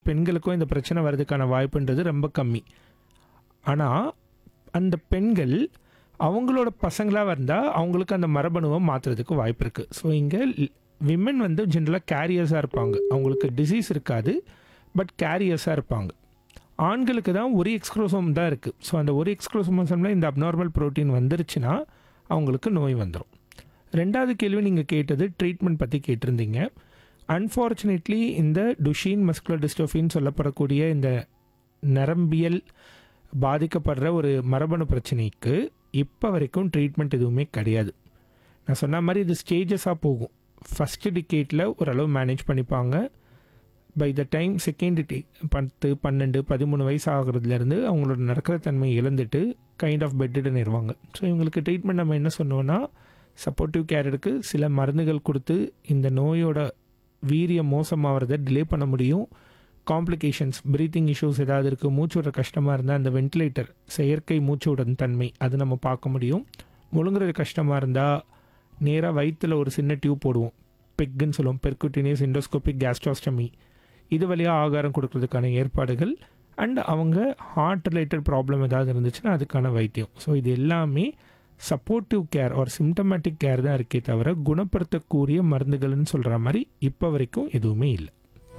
பெண்களுக்கும் இந்த பிரச்சனை வர்றதுக்கான வாய்ப்புன்றது ரொம்ப கம்மி ஆனால் அந்த பெண்கள் அவங்களோட பசங்களாக வந்தால் அவங்களுக்கு அந்த மரபணுவை மாற்றுறதுக்கு வாய்ப்பு இருக்குது ஸோ இங்கே விமன் வந்து ஜென்ரலாக கேரியர்ஸாக இருப்பாங்க அவங்களுக்கு டிசீஸ் இருக்காது பட் கேரியர்ஸாக இருப்பாங்க ஆண்களுக்கு தான் ஒரு எக்ஸ்க்ரோசோம் தான் இருக்குது ஸோ அந்த ஒரு எக்ஸ்க்ரோசோமோசமில் இந்த அப்நார்மல் புரோட்டீன் வந்துருச்சுன்னா அவங்களுக்கு நோய் வந்துடும் ரெண்டாவது கேள்வி நீங்கள் கேட்டது ட்ரீட்மெண்ட் பற்றி கேட்டிருந்தீங்க அன்ஃபார்ச்சுனேட்லி இந்த டுஷீன் மஸ்குலர் டிஸ்டோஃபின்னு சொல்லப்படக்கூடிய இந்த நரம்பியல் பாதிக்கப்படுற ஒரு மரபணு பிரச்சனைக்கு இப்போ வரைக்கும் ட்ரீட்மெண்ட் எதுவுமே கிடையாது நான் சொன்ன மாதிரி இது ஸ்டேஜஸாக போகும் ஃபஸ்ட்டு டிகேட்டில் ஓரளவு மேனேஜ் பண்ணிப்பாங்க by the time second day பத்து பன்னெண்டு பதிமூணு வயசு ஆகுறதுலேருந்து அவங்களோட நடக்கிற தன்மை இழந்துட்டு கைண்ட் ஆஃப் பெட்டுன்னு இருவாங்க ஸோ இவங்களுக்கு ட்ரீட்மெண்ட் நம்ம என்ன சொன்னோன்னா சப்போர்ட்டிவ் கேர் எடுக்கு சில மருந்துகள் கொடுத்து இந்த நோயோட வீரியம் மோசமாகிறத டிலே பண்ண முடியும் காம்ப்ளிகேஷன்ஸ் ப்ரீத்திங் இஷ்யூஸ் ஏதாவது இருக்குது மூச்சு விட கஷ்டமாக இருந்தால் அந்த வென்டிலேட்டர் செயற்கை மூச்சு விடும் தன்மை அது நம்ம பார்க்க முடியும் முழுங்குறது கஷ்டமாக இருந்தால் நேராக வயிற்றில் ஒரு சின்ன டியூப் போடுவோம் பெக்குன்னு சொல்லுவோம் பெர்குட்டினியஸ் இண்டோஸ்கோபிக் கேஸ்ட்ராஸ்டமி இது வழியாக ஆகாரம் கொடுக்கறதுக்கான ஏற்பாடுகள் அண்ட் அவங்க ஹார்ட் ரிலேட்டட் ப்ராப்ளம் ஏதாவது இருந்துச்சுன்னா அதுக்கான வைத்தியம் ஸோ இது எல்லாமே சப்போர்ட்டிவ் கேர் ஒரு சிம்டமேட்டிக் கேர் தான் இருக்கே தவிர குணப்படுத்தக்கூடிய மருந்துகள்னு சொல்கிற மாதிரி இப்போ வரைக்கும் எதுவுமே இல்லை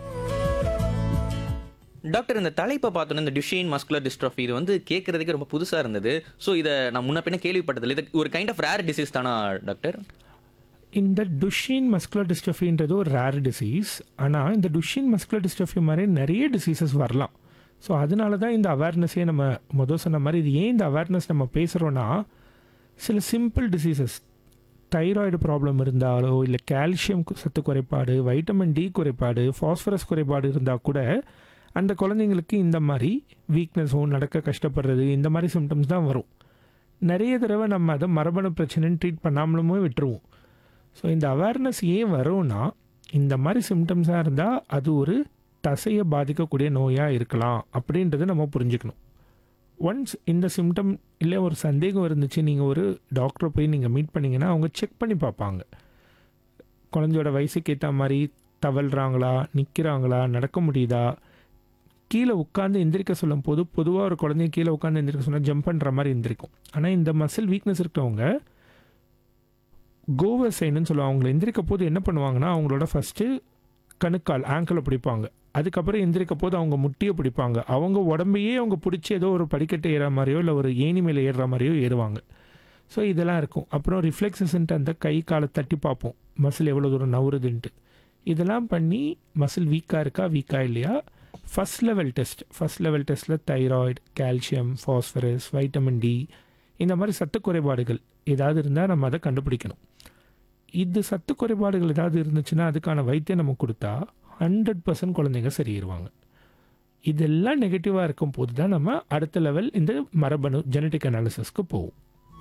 டாக்டர் இந்த தலைப்பை பார்த்தோன்னா இந்த டியூஷேன் மஸ்குலர் டிஸ்ட்ரோஃபி இது வந்து கேட்கறதுக்கு ரொம்ப புதுசாக இருந்தது ஸோ இதை நான் முன்ன பின்ன கேள்விப்பட்டதில்லை இது ஒரு கைண்ட் ஆஃப் ரேர் டிசீஸ் தானா டாக்டர் இந்த டுஷின் மஸ்குலர் டிஸ்டஃபின்றது ஒரு ரேர் டிசீஸ் ஆனால் இந்த டுஷின் மஸ்குலர் டிஸ்டஃபி மாதிரி நிறைய டிசீசஸ் வரலாம் ஸோ அதனால தான் இந்த அவேர்னஸே நம்ம முதல் சொன்ன மாதிரி இது ஏன் இந்த அவேர்னஸ் நம்ம பேசுகிறோன்னா சில சிம்பிள் டிசீசஸ் தைராய்டு ப்ராப்ளம் இருந்தாலோ இல்லை கால்சியம் சத்து குறைபாடு வைட்டமின் டி குறைபாடு ஃபாஸ்பரஸ் குறைபாடு இருந்தால் கூட அந்த குழந்தைங்களுக்கு இந்த மாதிரி வீக்னஸும் நடக்க கஷ்டப்படுறது இந்த மாதிரி சிம்டம்ஸ் தான் வரும் நிறைய தடவை நம்ம அதை மரபணு பிரச்சனைன்னு ட்ரீட் பண்ணாமலுமே விட்டுருவோம் ஸோ இந்த அவேர்னஸ் ஏன் வரும்னா இந்த மாதிரி சிம்டம்ஸாக இருந்தால் அது ஒரு தசையை பாதிக்கக்கூடிய நோயாக இருக்கலாம் அப்படின்றத நம்ம புரிஞ்சுக்கணும் ஒன்ஸ் இந்த சிம்டம் இல்லை ஒரு சந்தேகம் இருந்துச்சு நீங்கள் ஒரு டாக்டரை போய் நீங்கள் மீட் பண்ணிங்கன்னா அவங்க செக் பண்ணி பார்ப்பாங்க குழந்தையோட வயசுக்கு ஏற்ற மாதிரி தவழ்கிறாங்களா நிற்கிறாங்களா நடக்க முடியுதா கீழே உட்காந்து எந்திரிக்க சொல்லும் போது பொதுவாக ஒரு குழந்தைய கீழே உட்காந்து எந்திரிக்க சொன்னால் ஜம்ப் பண்ணுற மாதிரி எந்திரிக்கும் ஆனால் இந்த மசில் வீக்னஸ் இருக்கிறவங்க கோவர் சைனுன்னு சொல்லுவாங்க அவங்கள எந்திரிக்க போது என்ன பண்ணுவாங்கன்னா அவங்களோட ஃபஸ்ட்டு கணுக்கால் ஆங்கிளை பிடிப்பாங்க அதுக்கப்புறம் எந்திரிக்க போது அவங்க முட்டியை பிடிப்பாங்க அவங்க உடம்பையே அவங்க பிடிச்சி ஏதோ ஒரு படிக்கட்டு ஏற மாதிரியோ இல்லை ஒரு ஏணி மேலே ஏறுற மாதிரியோ ஏறுவாங்க ஸோ இதெல்லாம் இருக்கும் அப்புறம் ரிஃப்ளெக்ஸஸ்ன்ட்டு அந்த கை காலை தட்டி பார்ப்போம் மசில் எவ்வளோ தூரம் நவுறுதுன்ட்டு இதெல்லாம் பண்ணி மசில் வீக்காக இருக்கா வீக்காக இல்லையா first level test first level டெஸ்ட்டில் thyroid calcium phosphorus vitamin D இந்த மாதிரி சத்து குறைபாடுகள் ஏதாவது இருந்தால் நம்ம அதை கண்டுபிடிக்கணும் இது சத்து குறைபாடுகள் ஏதாவது இருந்துச்சுன்னா அதுக்கான வைத்தியம் நம்ம கொடுத்தா ஹண்ட்ரட் பர்சன்ட் குழந்தைங்க சரியிருவாங்க இதெல்லாம் நெகட்டிவாக இருக்கும் போது தான் நம்ம அடுத்த லெவல் இந்த மரபணு ஜெனட்டிக் அனாலிசிஸ்க்கு போவோம்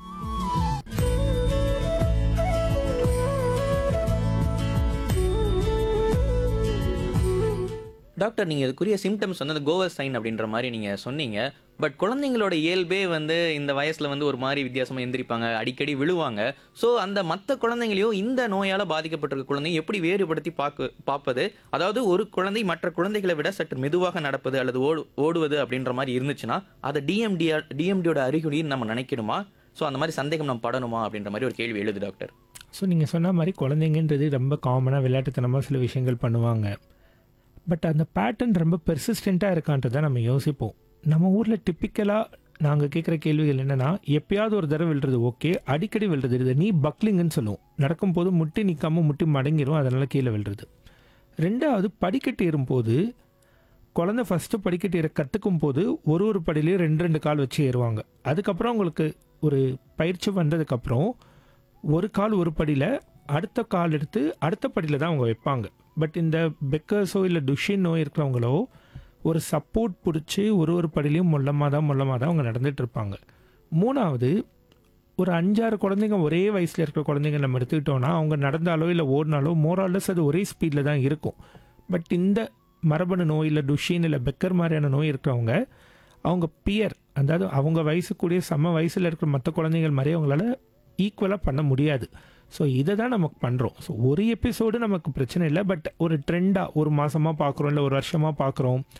டாக்டர் நீங்கள் இதுக்குரிய சிம்டம்ஸ் வந்து அந்த கோவர் சைன் அப்படின்ற மாதிரி நீங்கள் சொன்னீங்க பட் குழந்தைங்களோட இயல்பே வந்து இந்த வயசில் வந்து ஒரு மாதிரி வித்தியாசமாக எந்திரிப்பாங்க அடிக்கடி விழுவாங்க ஸோ அந்த மற்ற குழந்தைங்களையும் இந்த நோயால் பாதிக்கப்பட்டிருக்க குழந்தைங்க எப்படி வேறுபடுத்தி பார்க்க பார்ப்பது அதாவது ஒரு குழந்தை மற்ற குழந்தைகளை விட சற்று மெதுவாக நடப்பது அல்லது ஓடு ஓடுவது அப்படின்ற மாதிரி இருந்துச்சுன்னா அதை டிஎம்டியா டிஎம்டியோட அறிகுறின்னு நம்ம நினைக்கணுமா ஸோ அந்த மாதிரி சந்தேகம் நம்ம படணுமா அப்படின்ற மாதிரி ஒரு கேள்வி எழுது டாக்டர் ஸோ நீங்கள் சொன்ன மாதிரி குழந்தைங்கன்றது ரொம்ப காமனாக விளையாட்டுத்தனமாக சில விஷயங்கள் பண்ணுவாங்க பட் அந்த பேட்டர்ன் ரொம்ப பெர்சிஸ்டண்ட்டாக இருக்கான்றதை நம்ம யோசிப்போம் நம்ம ஊரில் டிப்பிக்கலாக நாங்கள் கேட்குற கேள்விகள் என்னென்னா எப்பயாவது ஒரு தடவை விழுறது ஓகே அடிக்கடி விழுறது இது நீ பக்லிங்குன்னு சொல்லுவோம் நடக்கும்போது முட்டி நிற்காம முட்டி மடங்கிரும் அதனால் கீழே விழுறது ரெண்டாவது படிக்கட்டு ஏறும்போது குழந்தை ஃபஸ்ட்டு படிக்கட்டு ஏற கற்றுக்கும் போது ஒரு ஒரு படியிலையும் ரெண்டு ரெண்டு கால் வச்சு ஏறுவாங்க அதுக்கப்புறம் உங்களுக்கு ஒரு பயிற்சி வந்ததுக்கப்புறம் ஒரு கால் ஒரு படியில் அடுத்த கால் எடுத்து அடுத்த படியில் தான் அவங்க வைப்பாங்க பட் இந்த பெக்கர்ஸோ இல்லை டுஷின் நோய் இருக்கிறவங்களோ ஒரு சப்போர்ட் பிடிச்சி ஒரு ஒரு படிலையும் மொல்லமாக தான் மொல்லமாக தான் அவங்க நடந்துட்டு இருப்பாங்க மூணாவது ஒரு அஞ்சாறு குழந்தைங்க ஒரே வயசில் இருக்கிற குழந்தைங்க நம்ம எடுத்துக்கிட்டோன்னா அவங்க நடந்தாலோ இல்லை ஓடினாலோ மோராலஸ் அது ஒரே ஸ்பீடில் தான் இருக்கும் பட் இந்த மரபணு நோய் இல்லை டுஷின் இல்லை பெக்கர் மாதிரியான நோய் இருக்கிறவங்க அவங்க பியர் அதாவது அவங்க வயசுக்குரிய சம வயசில் இருக்கிற மற்ற குழந்தைகள் மாதிரி அவங்களால ஈக்குவலாக பண்ண முடியாது ஸோ இதை தான் நமக்கு பண்ணுறோம் ஸோ ஒரு எபிசோடு நமக்கு பிரச்சனை இல்லை பட் ஒரு ட்ரெண்டாக ஒரு மாதமாக பார்க்குறோம் இல்லை ஒரு வருஷமாக பார்க்குறோம்